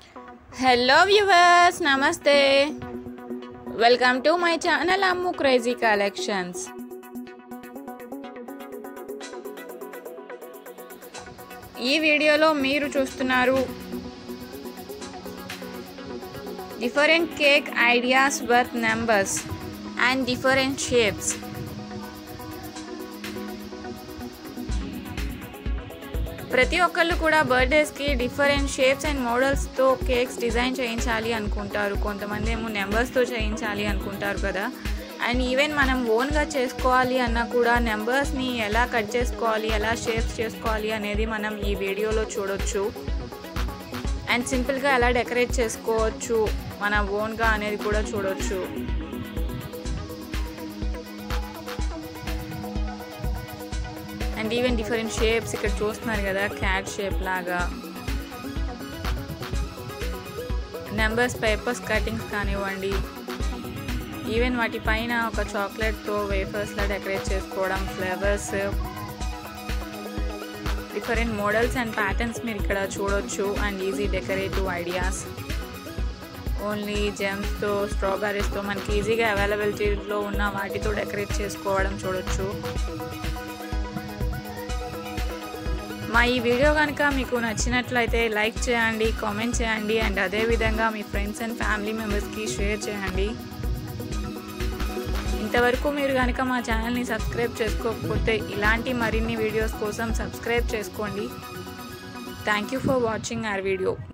hello viewers నమస్తే welcome to my channel Ammu crazy collections ఈ వీడియోలో మీరు చూస్తున్నారు different cake ideas worth numbers and different shapes ప్రతి ఒక్కళ్ళు కూడా బర్త్డేస్కి డిఫరెంట్ షేప్స్ అండ్ మోడల్స్తో కేక్స్ డిజైన్ చేయించాలి అనుకుంటారు కొంతమంది ఏమో నెంబర్స్తో చేయించాలి అనుకుంటారు కదా అండ్ ఈవెన్ మనం ఓన్గా చేసుకోవాలి అన్నా కూడా నెంబర్స్ని ఎలా కట్ చేసుకోవాలి ఎలా షేప్స్ చేసుకోవాలి అనేది మనం ఈ వీడియోలో చూడొచ్చు అండ్ సింపుల్గా ఎలా డెకరేట్ చేసుకోవచ్చు మన ఓన్గా అనేది కూడా చూడొచ్చు అండ్ ఈవెన్ డిఫరెంట్ షేప్స్ ఇక్కడ చూస్తున్నారు కదా క్యాట్ షేప్ లాగా నెంబర్స్ పేపర్స్ కటింగ్స్ కానివ్వండి ఈవెన్ వాటి పైన ఒక చాక్లెట్తో వేఫర్స్లా డెకరేట్ చేసుకోవడం flavours different models and patterns మీరు ఇక్కడ చూడొచ్చు and easy decorative ideas only జెమ్స్తో స్ట్రాబెర్రీస్తో మనకి ఈజీగా అవైలబిలిటీలో ఉన్న వాటితో డెకరేట్ చేసుకోవడం చూడొచ్చు మా ఈ వీడియో కనుక మీకు నచ్చినట్లయితే లైక్ చేయండి కామెంట్ చేయండి అండ్ అదేవిధంగా మీ ఫ్రెండ్స్ అండ్ ఫ్యామిలీ మెంబర్స్కి షేర్ చేయండి ఇంతవరకు మీరు కనుక మా ఛానల్ని సబ్స్క్రైబ్ చేసుకోకపోతే ఇలాంటి మరిన్ని వీడియోస్ కోసం సబ్స్క్రైబ్ చేసుకోండి thank you for watching our video